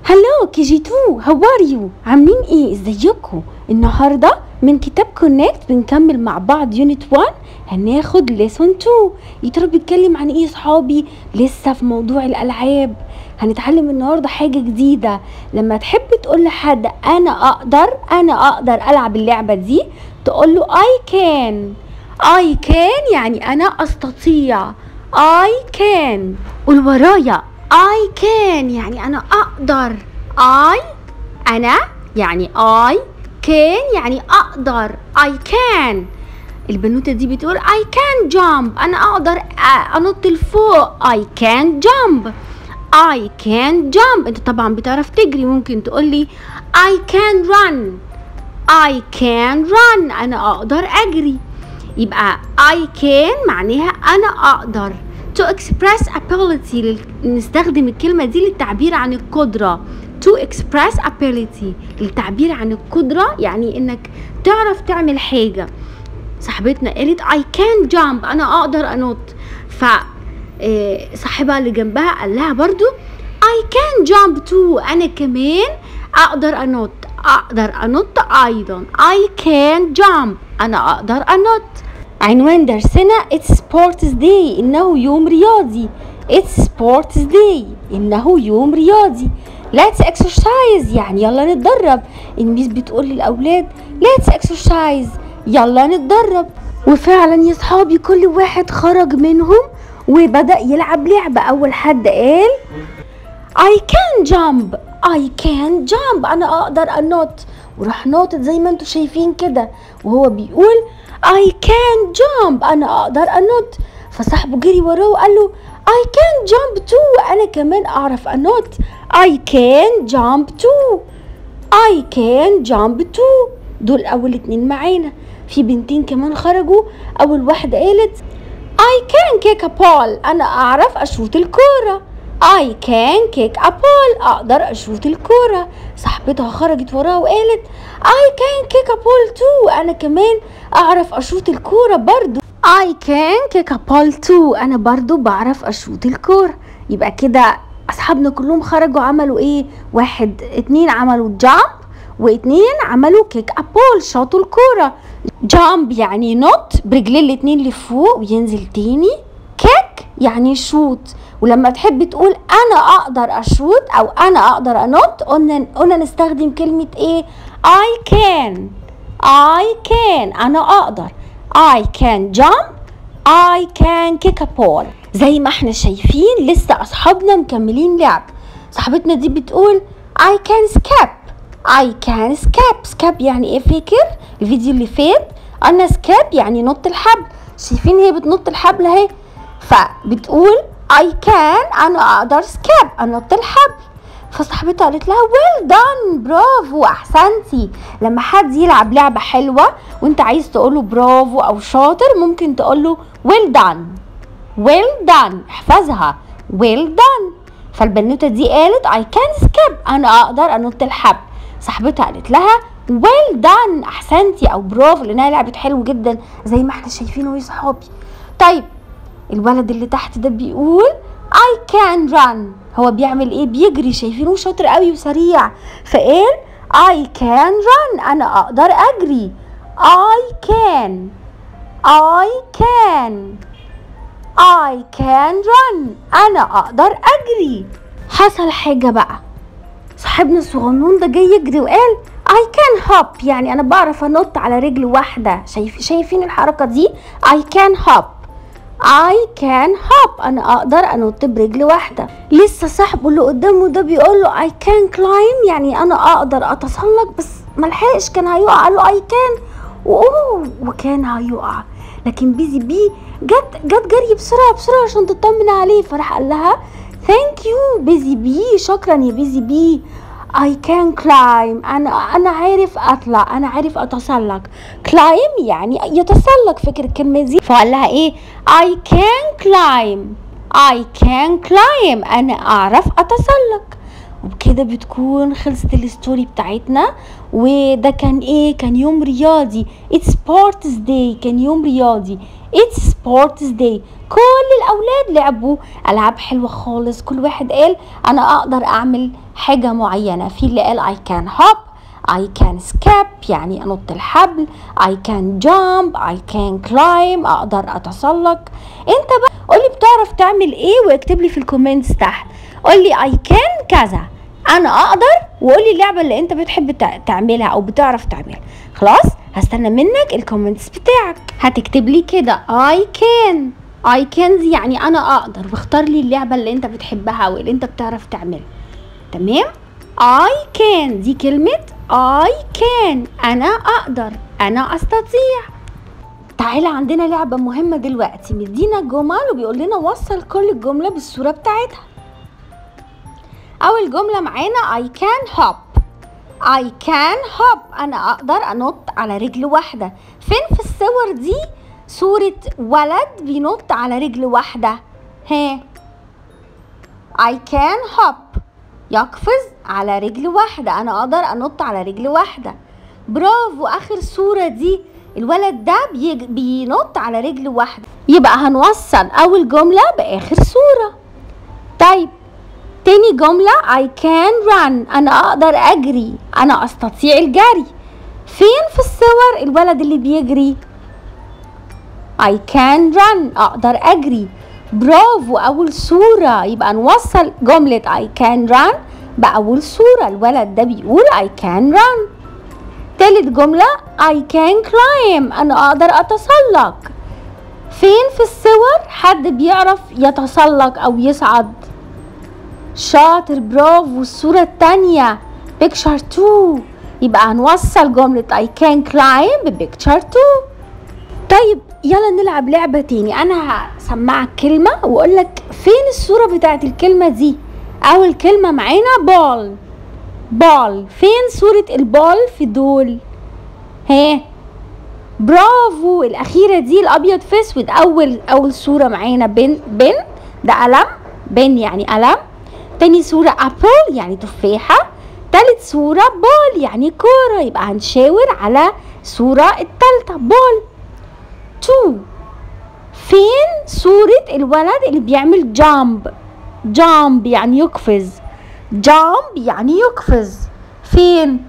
هلو كي جي 2 هاو ار يو عاملين ايه ازيكم النهارده من كتاب كونكت بنكمل مع بعض يونت 1 هناخد ليسون 2 يا ترى بيتكلم عن ايه يا صحابي لسه في موضوع الالعاب هنتعلم النهارده حاجه جديده لما تحب تقول لحد انا اقدر انا اقدر العب اللعبه دي تقول له I can I can يعني انا استطيع I can قول ورايا I can يعني أنا أقدر I أنا يعني I can يعني أقدر I can البنوتة دي بتقول I can jump أنا أقدر أ- أنط لفوق I can jump I can jump أنت طبعا بتعرف تجري ممكن تقولي I can run I can run أنا أقدر أجري يبقى I can معناها أنا أقدر to express ability لل- نستخدم الكلمة دي للتعبير عن القدرة to express ability للتعبير عن القدرة يعني إنك تعرف تعمل حاجة صاحبتنا قالت I can jump أنا أقدر أنط ف آه، صاحبها اللي جنبها قال لها برضو I can jump too أنا كمان أقدر أنط أقدر أنط أيضا I can jump أنا أقدر أنط عنوان درسنا It's Sports Day إنه يوم رياضي It's Sports Day إنه يوم رياضي Let's exercise يعني يلا نتدرب الميس بتقول للأولاد Let's exercise يلا نتدرب وفعلا يا صحابي كل واحد خرج منهم وبدأ يلعب لعبة أول حد قال I can jump I can jump أنا أقدر أنط وراح ناطط زي ما انتوا شايفين كده وهو بيقول I can jump أنا أقدر أنط فصاحبه جري وراه وقال له I can jump too أنا كمان أعرف أنط I can jump too I can jump too دول أول اتنين معانا في بنتين كمان خرجوا أول واحدة قالت I can kick a ball أنا أعرف أشوط الكورة I can kick a ball أقدر أشوط الكورة صاحبتها خرجت وراها وقالت I can kick a ball too أنا كمان أعرف أشوط الكورة برضو I can kick a ball too أنا برضو بعرف أشوط الكورة يبقى كده أصحابنا كلهم خرجوا عملوا إيه واحد اتنين عملوا جامب واتنين عملوا كيك ابول شاطوا الكورة جامب يعني ينط برجلين الاتنين لفوق وينزل تاني كيك يعني يشوط ولما تحب تقول انا اقدر اشوط او انا اقدر انط قلنا قلنا نستخدم كلمة ايه I can I can انا اقدر I can jump I can kick a ball زي ما احنا شايفين لسه اصحابنا مكملين لعب صاحبتنا دي بتقول I can skip I can skip skip يعني ايه فاكر الفيديو اللي فات انا skip يعني نط الحبل شايفين هي بتنط الحبل اهي فبتقول I can انا اقدر skip انط الحبل فصاحبتها قالت لها ويل دان برافو احسنتي لما حد يلعب لعبه حلوه وانت عايز تقوله برافو او شاطر ممكن تقوله ويل دان ويل دان احفظها ويل دان فالبنوته دي قالت I can skip انا اقدر انط الحبل صاحبتها قالت لها ويل دان احسنتي او برافو لانها لعبت حلو جدا زي ما احنا شايفينه يا صحابي طيب الولد اللي تحت ده بيقول I can run هو بيعمل ايه بيجري شايفينه شاطر قوي وسريع فقال I can run انا اقدر اجري I can I can I can run انا اقدر اجري حصل حاجة بقى صاحبنا الصغنون ده جاي يجري وقال I can hop يعني انا بعرف انط على رجل واحدة شايف شايفين الحركة دي I can hop I can hop انا اقدر انط برجل واحدة لسه صاحبه اللي قدامه ده بيقول له I can climb يعني انا اقدر اتسلق بس ملحقش كان هيقع قال له I can واوه وكان هيقع لكن بيزي بي جت جت جري بسرعة بسرعة عشان تطمن عليه فراح قال لها ثانك يو بيزي بي شكرا يا بيزي بي I can climb أنا أنا عارف أطلع أنا عارف أتسلق climb يعني يتسلق فكرة الكلمة دي فقال لها إيه I can climb I can climb أنا أعرف أتسلق وبكده بتكون خلصت الستوري بتاعتنا وده كان ايه كان يوم رياضي It's Sports Day كان يوم رياضي It's Sports Day كل الأولاد لعبوا ألعاب حلوة خالص كل واحد قال أنا أقدر أعمل حاجة معينة في اللي قال I can hop I can skip يعني أنط الحبل I can jump I can climb أقدر أتسلق أنت بقى قولي بتعرف تعمل إيه واكتب لي في الكومنتس تحت قولي I can كذا أنا أقدر وقولي اللعبة اللي أنت بتحب تع- تعملها أو بتعرف تعملها خلاص هستنى منك الكومنتس بتاعك هتكتب لي كده I can I can دي يعني أنا أقدر واختار لي اللعبة اللي أنت بتحبها أو اللي أنت بتعرف تعملها تمام I can دي كلمة I can أنا أقدر أنا أستطيع تعالى عندنا لعبة مهمة دلوقتي مدينا جمل وبيقول لنا وصل كل الجملة بالصورة بتاعتها أول جملة معانا I can hop I can hop أنا أقدر أنط على رجل واحدة فين في الصور دي صورة ولد بينط على رجل واحدة ها I can hop يقفز على رجل واحدة أنا أقدر أنط على رجل واحدة برافو آخر صورة دي الولد ده بيج... بينط على رجل واحدة يبقى هنوصل أول جملة بآخر صورة طيب تاني جملة I can run أنا أقدر أجري أنا أستطيع الجري فين في الصور الولد اللي بيجري I can run أقدر أجري برافو أول صورة يبقى نوصل جملة I can run بأول صورة الولد ده بيقول I can run تالت جملة I can climb أنا أقدر أتسلق فين في الصور حد بيعرف يتسلق أو يصعد شاطر برافو الصورة التانية picture 2 يبقى هنوصل جملة I can climb بpicture 2 طيب يلا نلعب لعبة تاني أنا هسمعك كلمة وأقول لك فين الصورة بتاعت الكلمة دي أول كلمة معانا بال بال فين صورة البال في دول ها برافو الأخيرة دي الأبيض في أسود أول أول صورة معانا بن بن ده قلم بن يعني قلم تاني صورة أبل يعني تفاحة تالت صورة بول يعني كورة يبقى هنشاور على صورة التالتة بول تو فين صورة الولد اللي بيعمل جامب جامب يعني يقفز جامب يعني يقفز فين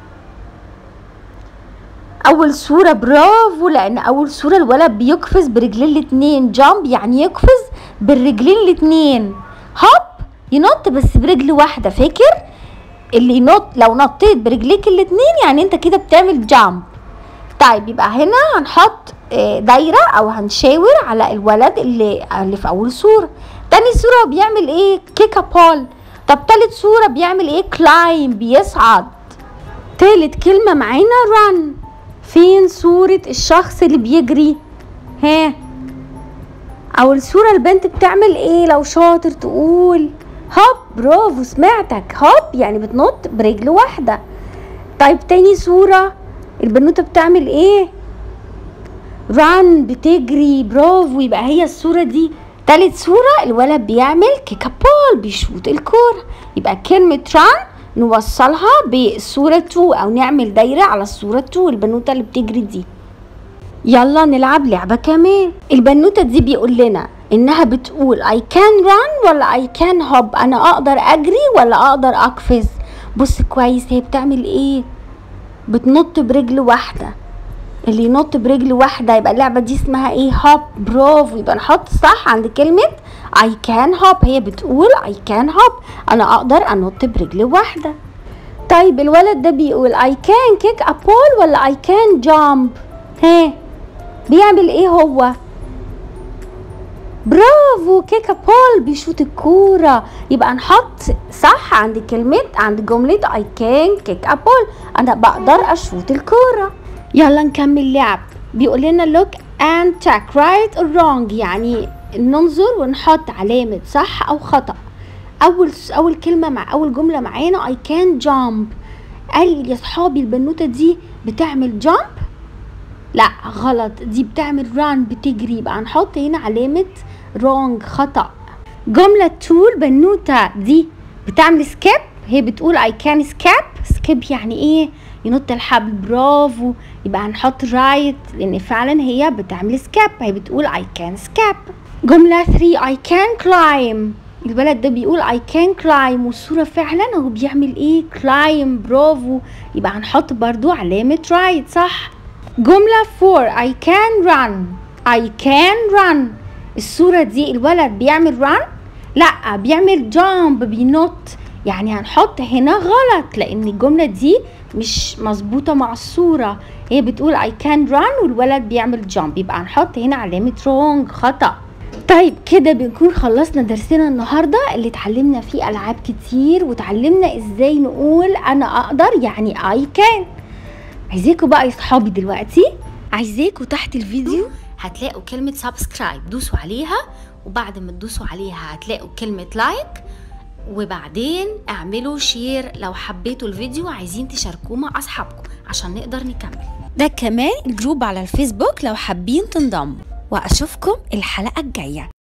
اول صورة برافو لان اول صورة الولد بيقفز برجلين الاتنين جامب يعني يقفز بالرجلين الاتنين هوب ينط بس برجل واحدة فاكر اللي ينط لو نطيت برجليك الاتنين يعني انت كده بتعمل جامب طيب يبقى هنا هنحط آه، دايرة او هنشاور على الولد اللي اللي في اول صورة تاني صورة بيعمل ايه كيكا بول طب تالت صورة بيعمل ايه كلايم بيصعد تالت كلمة معانا ران فين صورة الشخص اللي بيجري ها اول صورة البنت بتعمل ايه لو شاطر تقول هوب برافو سمعتك هوب يعني بتنط برجل واحدة طيب تاني صورة البنوتة بتعمل ايه ران بتجري برافو يبقى هي الصورة دي تالت صورة الولد بيعمل كيكا بول بيشوط الكورة يبقى كلمة ران نوصلها بالصورة 2 او نعمل دايرة على الصورة 2 البنوتة اللي بتجري دي يلا نلعب لعبة كمان البنوتة دي بيقول لنا انها بتقول I can run ولا I can hop انا اقدر اجري ولا اقدر اقفز بص كويس هي بتعمل ايه بتنط برجل واحدة اللي ينط برجل واحدة يبقى اللعبة دي اسمها ايه هوب برافو يبقى نحط صح عند كلمة I can hop هي بتقول I can hop انا اقدر انط برجل واحدة طيب الولد ده بيقول I can kick a ball ولا I can jump ها بيعمل ايه هو برافو كيكا بول بيشوط الكورة يبقى نحط صح عند كلمة عند جملة I can kick a ball أنا بقدر أشوط الكورة يلا نكمل لعب بيقول لنا look and check right or wrong يعني ننظر ونحط علامة صح أو خطأ أول أول كلمة مع أول جملة معانا I can jump قال يا صحابي البنوتة دي بتعمل jump لا غلط دي بتعمل ران بتجري يبقى هنحط هنا علامة wrong خطأ جملة تول بنوتة دي بتعمل سكيب هي بتقول I can skip سكيب يعني ايه ينط الحبل برافو يبقى هنحط right لان فعلا هي بتعمل سكيب هي بتقول I can skip جملة 3 I can climb الولد ده بيقول I can climb والصورة فعلا هو بيعمل ايه climb برافو يبقى هنحط برضو علامة right صح جملة 4 I can run I can run الصورة دي الولد بيعمل run لا بيعمل jump بينط يعني هنحط هنا غلط لان الجملة دي مش مظبوطة مع الصورة هي بتقول I can run والولد بيعمل jump يبقى هنحط هنا علامة wrong خطأ طيب كده بنكون خلصنا درسنا النهارده اللي اتعلمنا فيه العاب كتير وتعلمنا ازاي نقول انا اقدر يعني I can عايزاكم بقى يا صحابي دلوقتي عايزاكم تحت الفيديو هتلاقوا كلمة سبسكرايب دوسوا عليها وبعد ما تدوسوا عليها هتلاقوا كلمة لايك وبعدين اعملوا شير لو حبيتوا الفيديو عايزين تشاركوه مع اصحابكم عشان نقدر نكمل ده كمان الجروب على الفيسبوك لو حابين تنضموا واشوفكم الحلقة الجاية